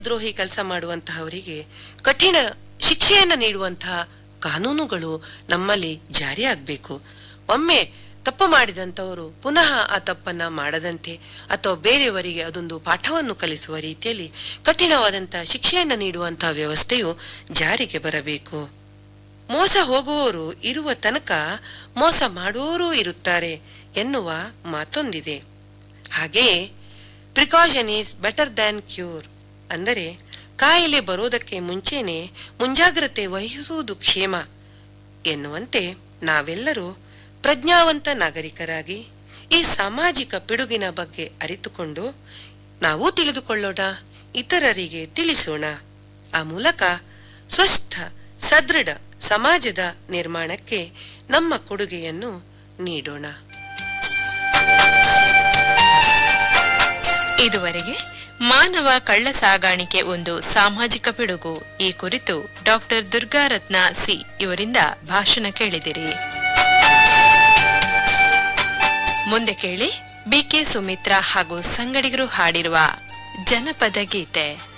ದ್ರೋಹಿ ಕೆಲಸ ಮಾಡುವಂತಹವರಿಗೆ ಕಠಿಣ ಶಿಕ್ಷೆಯನ್ನ ನೀಡುವಂತಹ ಕಾನೂನುಗಳು ನಮ್ಮಲ್ಲಿ ಜಾರಿಯಾಗಬೇಕು ಒಮ್ಮೆ ತಪ್ಪು ಮಾಡಿದಂತವರು ಪುನಃ ಆ ತಪ್ಪನ್ನ ಮಾಡದಂತೆ ಅಥವಾ ಬೇರೆಯವರಿಗೆ ಅದೊಂದು ಪಾಠವನ್ನು ಕಲಿಸುವ ರೀತಿಯಲ್ಲಿ ಕಠಿಣವಾದಂತಹ ಶಿಕ್ಷೆಯನ್ನ ನೀಡುವಂತಹ ವ್ಯವಸ್ಥೆಯು ಜಾರಿಗೆ ಬರಬೇಕು ಮೋಸ ಹೋಗುವವರು ಇರುವ ತನಕ ಮೋಸ ಮಾಡುವವರೂ ಇರುತ್ತಾರೆ ಎನ್ನುವ ಮಾತೊಂದಿದೆ ಹಾಗೆಯೇ precaution is better than cure ಅಂದರೆ ಕಾಯಿಲೆ ಬರೋದಕ್ಕೆ ಮುಂಚೆನೆ ಮುಂಜಾಗ್ರತೆ ವಹಿಸುವುದು ಕ್ಷೇಮ ಎನ್ನುವಂತೆ ನಾವೆಲ್ಲರೂ ಪ್ರಜ್ಞಾವಂತ ನಾಗರಿಕರಾಗಿ ಈ ಸಾಮಾಜಿಕ ಪಿಡುಗಿನ ಬಗ್ಗೆ ಅರಿತುಕೊಂಡು ನಾವು ತಿಳಿದುಕೊಳ್ಳೋಣ ಇತರರಿಗೆ ತಿಳಿಸೋಣ ಆ ಮೂಲಕ ಸ್ವಸ್ಥ ಸದೃಢ ಸಮಾಜದ ನಿರ್ಮಾಣಕ್ಕೆ ನಮ್ಮ ಕೊಡುಗೆಯನ್ನು ನೀಡೋಣ ಇದುವರೆಗೆ ಮಾನವ ಕಳ್ಳ ಸಾಗಾಣಿಕೆ ಒಂದು ಸಾಮಾಜಿಕ ಪಿಡುಗು ಈ ಕುರಿತು ಡಾಕ್ಟರ್ ದುರ್ಗಾರತ್ನ ಸಿ ಇವರಿಂದ ಭಾಷಣ ಕೇಳಿದಿರಿ ಮುಂದೆ ಕೇಳಿ ಬಿಕೆ ಸುಮಿತ್ರಾ ಹಾಗೂ ಸಂಗಡಿಗರು ಹಾಡಿರುವ ಜನಪದ ಗೀತೆ